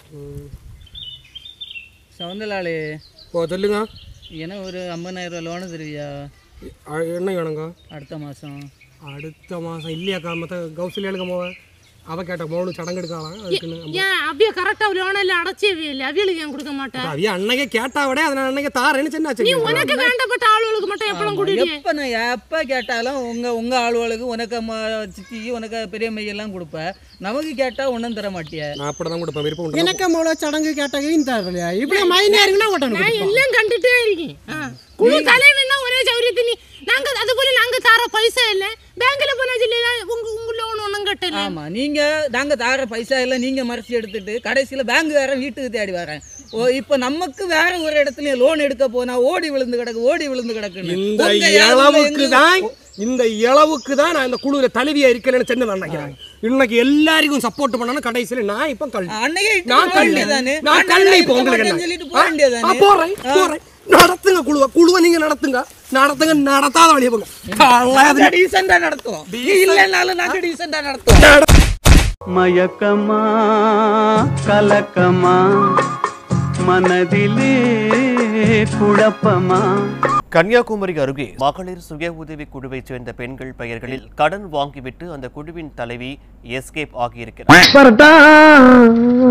சவுந்தலாளே ஓ சொல்லுங்க எனக்கு ஒரு ஐம்பதாயிரம் ரூபா லோனு தருவியா அ- என்ன வேணுங்க அடுத்த மாதம் அடுத்த மாதம் இல்லையாக்கா மற்ற கௌசல்யாளுக்கு போவேன் அவ கேட்ட மோனு சடங்கு எடுக்கலாம் அதுக்குன்னு ஏன் அப்படியே கரெக்டாக லோன் எல்லாம் அடைச்சவே இல்லை அவியலுக்கு ஏன் கொடுக்க மாட்டேன் அவிய அன்னைக்கே கேட்டா விட அதை நான் அன்னைக்கு தாரேன்னு சின்ன நீ உனக்கு வேண்டப்பட்ட ஆளுகளுக்கு மட்டும் எப்பளும் கூட்டிட்டு எப்போ நான் எப்போ கேட்டாலும் உங்கள் உங்கள் ஆளுகளுக்கு உனக்கு அம்மா சித்தி உனக்கு பெரிய மையெல்லாம் கொடுப்ப நமக்கு கேட்டால் ஒன்றும் தர மாட்டிய நான் அப்படி தான் கொடுப்பேன் விருப்பம் உண்டு எனக்கு மூளை சடங்கு கேட்டகையும் தரலையா இப்படி மைனாருங்கன்னா நான் ஓட்டணும் எல்லாம் கண்டுட்டே இருக்கேன் ஆ. குழு தலைவன்னா ஒரே சௌரியத்தை நீ நாங்க அது போல நாங்க தார பைசா இல்ல பேங்க்ல போனா இல்லையா உங்க உங்க லோன் ஒண்ணும் கட்டல ஆமாம் நீங்கள் நாங்கள் தார பைசா எல்லாம் நீங்கள் மறைச்சி எடுத்துட்டு கடைசியில் பேங்குக்காரன் வீட்டுக்கு தேடி வரேன் ஓ இப்போ நமக்கு வேற ஒரு இடத்துல லோன் எடுக்க போனா ஓடி விழுந்து கிடக்கு ஓடி விழுந்து கிடக்குன்னு இந்த உங்க யாருமே இளவுக்கு எங்களுக்கு- தான் இந்த இளவுக்கு தான் நான் இந்த குழுவில் தலைவியா இருக்கலன்னு சென்று நினைக்கிறேன் இன்னைக்கு எல்லாருக்கும் சப்போர்ட் பண்ணணும் கடைசியில் நான் இப்போ கல் அன்னைக்கே இட்டு நான் போக கல் வேண்டியதானே? நான் அன்னைக்கு கல் நான் இப்போ இருக்க உங்களுக்கு மாட்டேன்னு என்ன சொல்லிட்டு போக ஆ, வேண்டியதானே? ஆ, போறேன் போறேன் நடத்துங்க குழுவை குழுவை நீங்க நடத்துங்க நடத்துங்க நடத்தாத வழியை போங்க கல்லாத நாங்க decent ஆ நடத்துவோம் நீ இல்லைன்னாலும் நாங்க decent ஆ நடத்துவோம் மயக்கமா கலக்கமா மனதிலே குழப்பமா கன்னியாகுமரி அருகே மகளிர் சுய உதவி குழுவைச் சேர்ந்த பெண்கள் பெயர்களில் கடன் வாங்கிவிட்டு அந்த குழுவின் தலைவி எஸ்கேப் ஆகியிருக்கிறார்